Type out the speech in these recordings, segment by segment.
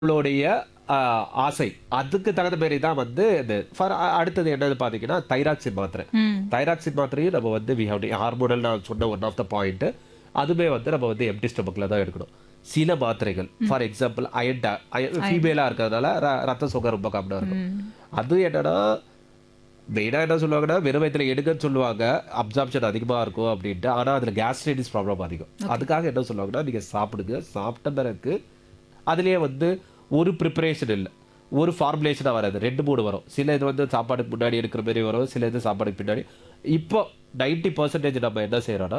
உங்களுடைய ஆஹ், ஆசை அதுக்கு தகுந்த மாதிரி தான் வந்து இது for அ- அடுத்தது என்னது பார்த்தீங்கன்னா தைராக்சின் மாத்திரை ம் தைராக்சின் மாத்திரையும் நம்ம வந்து வி ஹவ் ஹார்மோனல் நான் சொன்ன ஒன் ஆஃப் த பாயிண்ட் அதுவே வந்து நம்ம வந்து எம்டி ஸ்டொமக்கில் தான் எடுக்கணும் சில மாத்திரைகள் ஃபார் எக்ஸாம்பிள் அயன் ஃபீமேலாக இருக்கிறதுனால ர- ரத்த சுகர் ரொம்ப கம்மியாக இருக்கும் அது என்னன்னா மெயினாக என்ன சொல்லுவாங்கன்னா வெறும் வயிற்றுல எடுக்கன்னு சொல்லுவாங்க அப்சார்ப்ஷன் அதிகமாக இருக்கும் அப்படின்ட்டு ஆனால் அதில் கேஸ்ட்ரைட்டிஸ் ப்ராப்ளம் அதிகம் அதுக்காக என்ன சொல்லுவாங்கன்னா நீங்கள் சாப்பிடுங்க சாப்பிட்ட பிறகு அதுலேயே வந்து ஒரு ப்ரிப்பரேஷன் இல்லை ஒரு ஃபார்முலேஷனாக வராது ரெண்டு மூணு வரும் சில இது வந்து சாப்பாடுக்கு முன்னாடி எடுக்கிற மாதிரி வரும் சில இது சாப்பாடுக்கு பின்னாடி இப்போ நைன்டி பர்சன்டேஜ் நம்ம என்ன செய்கிறோன்னா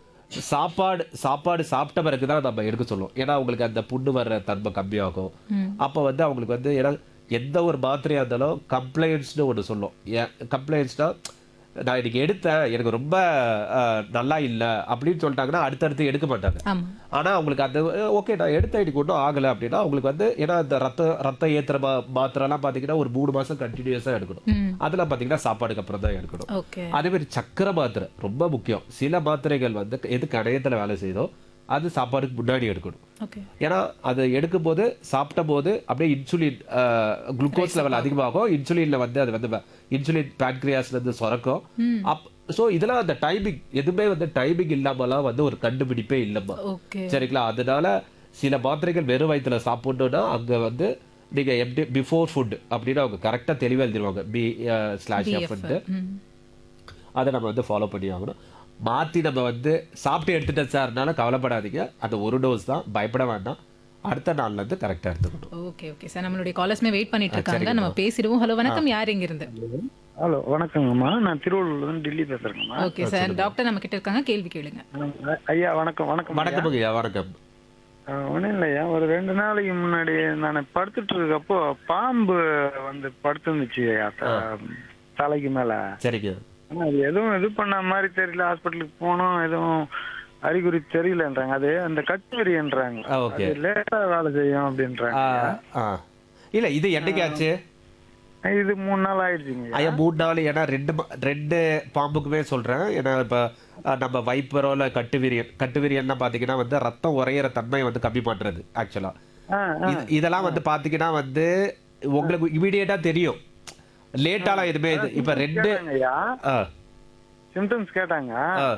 சாப்பாடு சாப்பாடு சாப்பிட்ட பிறகு தான் நம்ம எடுக்க சொல்லுவோம் ஏன்னா அவங்களுக்கு அந்த புண்ணு வர்ற தன்மை கம்மியாகும் அப்போ வந்து அவங்களுக்கு வந்து ஏன்னா எந்த ஒரு மாத்திரையாக இருந்தாலும் கம்ப்ளைண்ட்ஸ்னு ஒன்று சொல்லும் ஏன் கம்ப்ளைண்ட்ஸ்னால் நான் இன்னைக்கு எடுத்தேன் எனக்கு ரொம்ப அஹ், நல்லா இல்லை அப்படின்னு சொல்லிட்டாங்கன்னா அடுத்தடுத்து எடுக்க மாட்டாங்க ஆமா ஆனால் அவங்களுக்கு அந்த ஓகே நான் எடுத்தேன் இன்னைக்கு ஒன்றும் ஆகலை அப்படின்னா அவங்களுக்கு வந்து ஏன்னா இந்த ரத்த ரத்த ஏற்றுற மா மாத்திரைலாம் பார்த்தீங்கன்னா ஒரு மூணு மாதம் கண்டினியூஸாக எடுக்கணும் ம் அதெல்லாம் பார்த்தீங்கன்னா சாப்பாடுக்கு அப்புறம் தான் எடுக்கணும் ஓகே அதே மாதிரி சக்கரை மாத்திரை ரொம்ப முக்கியம் சில மாத்திரைகள் வந்து எது கணையத்தில் வேலை செய்தோ அது சாப்பாடுக்கு முன்னாடி எடுக்கணும் ஓகே ஏன்னா அது எடுக்கும்போது சாப்பிட்ட போது அப்படியே இன்சுலின் குளுக்கோஸ் லெவல் அதிகமாகும் இன்சுலின்ல வந்து அது வந்து இன்சுலின் பேன்க்ரியாஸ்ல இருந்து சுரக்கும் அப் ஸோ இதெல்லாம் அந்த டைமிங் எதுவுமே வந்து டைமிங் இல்லாமலாம் வந்து ஒரு கண்டுபிடிப்பே இல்லைம்மா ஓகே சரிங்களா அதனால சில மாத்திரைகள் வெறும் வயிற்றுல சாப்பிடணும்னா அங்க வந்து நீங்க எப்படி பிஃபோர் ஃபுட் அப்படின்னு அவங்க கரெக்டாக தெளிவாக எழுதிருவாங்க பி ஸ்லாஷ் எஃப் ம் அதை நம்ம வந்து ஃபாலோ பண்ணி ஆகணும் மாற்றி நம்ம வந்து சாப்பிட்டு எடுத்துட்டேன் சார்னால கவலைப்படாதீங்க அந்த ஒரு டோஸ் தான் பயப்பட வேண்டாம் அடுத்த நாள்ல இருந்து கரெக்டாக எடுத்துக்கணும் ஓகே ஓகே சார் நம்மளுடைய காலர்ஸ்மே வெயிட் பண்ணிட்டு இருக்காங்க நம்ம பேசிடுவோம் ஹலோ வணக்கம் யார் இங்க இருந்து ஹலோ வணக்கங்கம்மா நான் திருவள்ளூர்லேருந்து டெல்லி பேசுறேங்கம்மா ஓகே சார் டாக்டர் நம்ம கிட்ட இருக்காங்க கேள்வி கேளுங்க அஹ் ஐயா வணக்கம் வணக்கம் வணக்கம் ஐயா வணக்கம் ஒன்றும் இல்லையா ஒரு ரெண்டு நாளைக்கு முன்னாடி நான் படுத்துட்டு இருக்கப்போ பாம்பு வந்து படுத்துருந்துச்சு ஐயா த- தலைக்கு மேல சரிங்க ஆனா அது எதுவும் இது பண்ண மாதிரி தெரியல ஹாஸ்பிட்டலுக்கு போனோம் எதுவும் அறிகுறி தெரியலன்றாங்க அது அந்த கட்டுவரின்றாங்க ஆ, okay. அது லேட்டா வேலை செய்யும் அப்படின்றாங்க ஆ, ஆ. இல்ல இது என்னைக்கு ஆச்சு இது மூணு நாள் ஆயிடுச்சுங்க ஐயா. ஐயா மூணு நாள் ஏன்னா ரெண்டு ம- ரெண்டு பாம்புக்குமே சொல்றேன் ஏன்னா இப்ப அஹ், நம்ம வைப்பரோ இல்ல கட்டுவிரியன் கட்டுவிரியன்னா பாத்தீங்கன்னா வந்து ரத்தம் உறையிற தன்மை வந்து கம்மி பண்றது ஆக்சுவலா ஆ ஆ. இதெல்லாம் வந்து பாத்தீங்கன்னா வந்து உங்களுக்கு இமீடியட்டா தெரியும் லேட்டாலாம் எதுவுமே இது இப்ப ரெண்டு கேட்டாங்க ஐயா ஆ, சிம்டம்ஸ் கேட்டாங்க ஆ.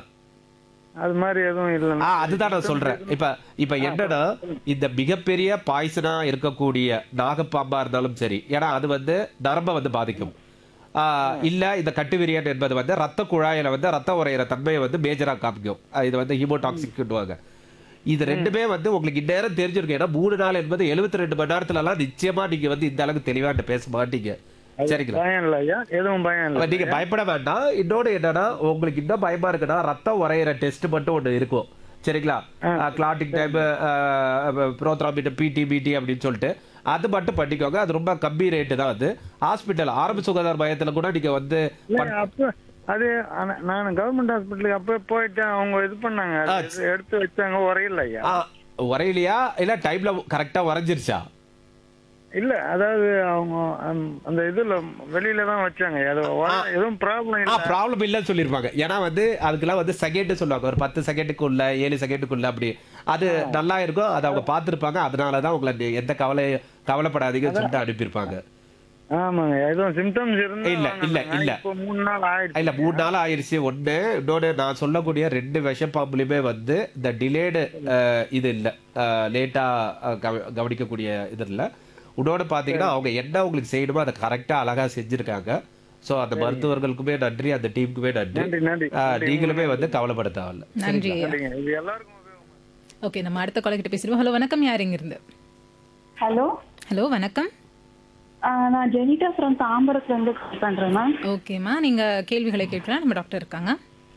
அது மாதிரி எதுவும் இல்லை ஆ அதுதான் நான் சொல்றேன் இப்ப இப்ப என்னன்னா இந்த மிகப்பெரிய பாய்சனா இருக்கக்கூடிய நாகப்பாம்பா இருந்தாலும் சரி ஏன்னா அது வந்து நரம்ப வந்து பாதிக்கும் ஆ, இல்ல இந்த கட்டுவிரியன் என்பது வந்து ரத்த குழாயில வந்து ரத்த உறையிற தன்மையை வந்து மேஜரா காமிக்கும் ஆ, இது வந்து ஹீமோடாக்சிக்னுவாங்க இது ரெண்டுமே வந்து உங்களுக்கு இந்நேரம் தெரிஞ்சிருக்கும் ஏன்னா மூணு நாள் என்பது 72 ரெண்டு மணி நேரத்துல எல்லாம் நிச்சயமா நீங்க வந்து இந்த அளவுக்கு தெளிவா என்கிட்ட பேச மாட்டீங்க சரிங்களா பயம் இல்லை ஐயா எதுவும் பயம் இல்லை அப்ப நீங்க பயப்பட வேண்டாம் இன்னொன்னு என்னன்னா உங்களுக்கு இன்னும் பயமா இருக்குன்னா ரத்தம் உறையிற டெஸ்ட் மட்டும் ஒண்ணு இருக்கும் சரிங்களா கிளாட்டிங் டைம் ப்ரோத்ராமிட்ட பிடி பிடி அப்படின்னு சொல்லிட்டு அது மட்டும் பண்ணிக்கோங்க அது ரொம்ப கம்மி ரேட்டு தான் அது ஹாஸ்பிட்டல் ஆரம்ப சுகாதார மையத்துல கூட நீங்க வந்து இல்ல, அப்ப அது ஆனா, நான் கவர்மெண்ட் ஹாஸ்பிட்டலுக்கு அப்ப போயிட்டேன் அவங்க இது பண்ணாங்க அது இது எடுத்து வச்சாங்க உரையில ஐயா ஆ, உறையிலையா இல்ல டைம்ல கரெக்டா வரைஞ்சிருச்சா இல்ல அதாவது அவங்க அந்த- அந்த இதுல வெளியில தான் வச்சாங்க அது உரை- எதுவும் ப்ராப்ளம் ஆ இல்ல ப்ராப்ளம் இல்லைன்னு சொல்லியிருப்பாங்க ஏன்னா வந்து அதுக்கெல்லாம் வந்து செகண்ட் சொல்லுவாங்க ஒரு பத்து செகண்டுக்குள்ள ஏழு செகண்டுக்குள்ள அப்படி அது நல்லா இருக்கும் அதை அவங்க பார்த்துருப்பாங்க அதனால தான் உங்களை நீ- எந்த கவலை கவலைப்படாதீங்கன்னு சொல்லிட்டு அனுப்பியிருப்பாங்க ஆமாங்க எதுவும் சிம்டம்ஸ் இருந்தா இல்ல, வாங்க. இல்ல, நான் இல்ல. இப்போ மூணு நாள் ஆயிடுச்சு இல்ல மூணு நாள் ஆயிருச்சு ஒண்ணு இன்னொன்று நான் சொல்லக்கூடிய ரெண்டு விஷப்பாம்புலையுமே வந்து இந்த டிலேடு இது இல்லை லேட்டா கவனிக்கக்கூடிய இது இல்லை இன்னொன்று பார்த்தீங்கன்னா அவங்க என்ன உங்களுக்கு செய்யணுமோ அதை கரெக்டா அழகா செஞ்சிருக்காங்க ஸோ அந்த மருத்துவர்களுக்குமே நன்றி அந்த டீமுக்குமே நன்றி நன்றி நன்றி ஆ, நீங்களுமே வந்து கவலைப்பட தேவையில்ல நன்றி நன்றிங்க. இது எல்லாருக்கும் உபயோகமா ஓகே நம்ம அடுத்த காலர் கிட்ட பேசிடுவோம் ஹலோ வணக்கம் யார் இங்க இருந்து ஹலோ ஹலோ வணக்கம் நான் ஜெனிட்டா ஃப்ரம் தாம்பரத்துல இருந்து கால் பண்றேன் மேம் ஓகேம்மா நீங்க கேள்விகளை கேட்கலாம் நம்ம டாக்டர் இருக்காங்க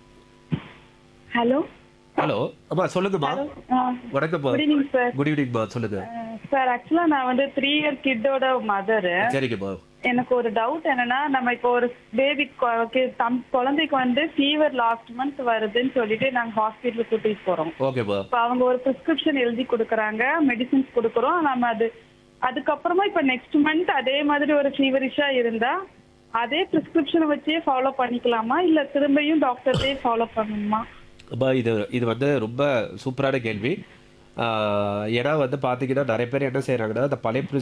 ஹலோ ஹலோ அம்மா சொல்லுங்கம்மா வணக்கம்மா குட் ஈவினிங் சார் குட் ஈவினிங்மா சொல்லுங்க சார் ஆக்சுவலா நான் வந்து த்ரீ இயர் கிட்டோட மதரு சரிங்கம்மா எனக்கு ஒரு டவுட் என்னன்னா நம்ம இப்போ ஒரு பேபி தம் குழந்தைக்கு வந்து ஃபீவர் லாஸ்ட் மந்த் வருதுன்னு சொல்லிட்டு நாங்க ஹாஸ்பிட்டலுக்கு கூட்டிட்டு போறோம் ஓகேம்மா இப்போ அவங்க ஒரு பிரிஸ்கிரிப்ஷன் எழுதி கொடுக்குறாங்க மெடிசின்ஸ் கொடுக்குறோம் நம்ம அது அதுக்கப்புறமா இப்போ நெக்ஸ்ட் மந்த் அதே மாதிரி ஒரு ஃபீவரிஷா இருந்தா அதே பிரிஸ்கிரிப்ஷனை வச்சே ஃபாலோ பண்ணிக்கலாமா இல்ல திரும்பியும் டாக்டர்டே ஃபாலோ பண்ணணுமா அம்மா இது இது வந்து ரொம்ப சூப்பரான கேள்வி ஆஹ் ஏன்னா வந்து பார்த்தீங்கன்னா நிறைய பேர் என்ன செய்கிறாங்கன்னா அந்த பழைய